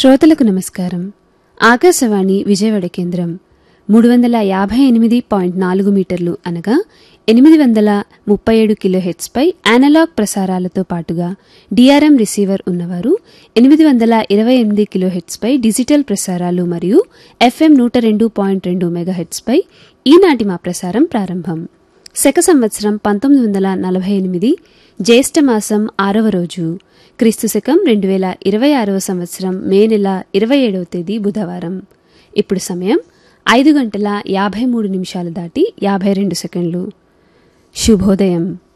శ్రోతలకు నమస్కారం ఆకాశవాణి విజయవాడ కేంద్రం మూడు వందల యాభై ఎనిమిది పాయింట్ నాలుగు మీటర్లు అనగా ఎనిమిది వందల ముప్పై ఏడు కిలోహెట్స్పై యానలాగ్ ప్రసారాలతో పాటుగా డిఆర్ఎం రిసీవర్ ఉన్నవారు ఎనిమిది వందల ఇరవై ఎనిమిది కిలోహెట్స్పై డిజిటల్ ప్రసారాలు మరియు ఎఫ్ఎం నూట రెండు పాయింట్ రెండు మెగాహెట్స్పై ఈనాటి మా ప్రసారం ప్రారంభం శక సంవత్సరం పంతొమ్మిది వందల నలభై ఎనిమిది జ్యేష్ఠ మాసం ఆరవ రోజు క్రీస్తు శకం రెండు వేల ఇరవై ఆరవ సంవత్సరం మే నెల ఇరవై ఏడవ తేదీ బుధవారం ఇప్పుడు సమయం ఐదు గంటల యాభై మూడు నిమిషాలు దాటి యాభై రెండు సెకండ్లు శుభోదయం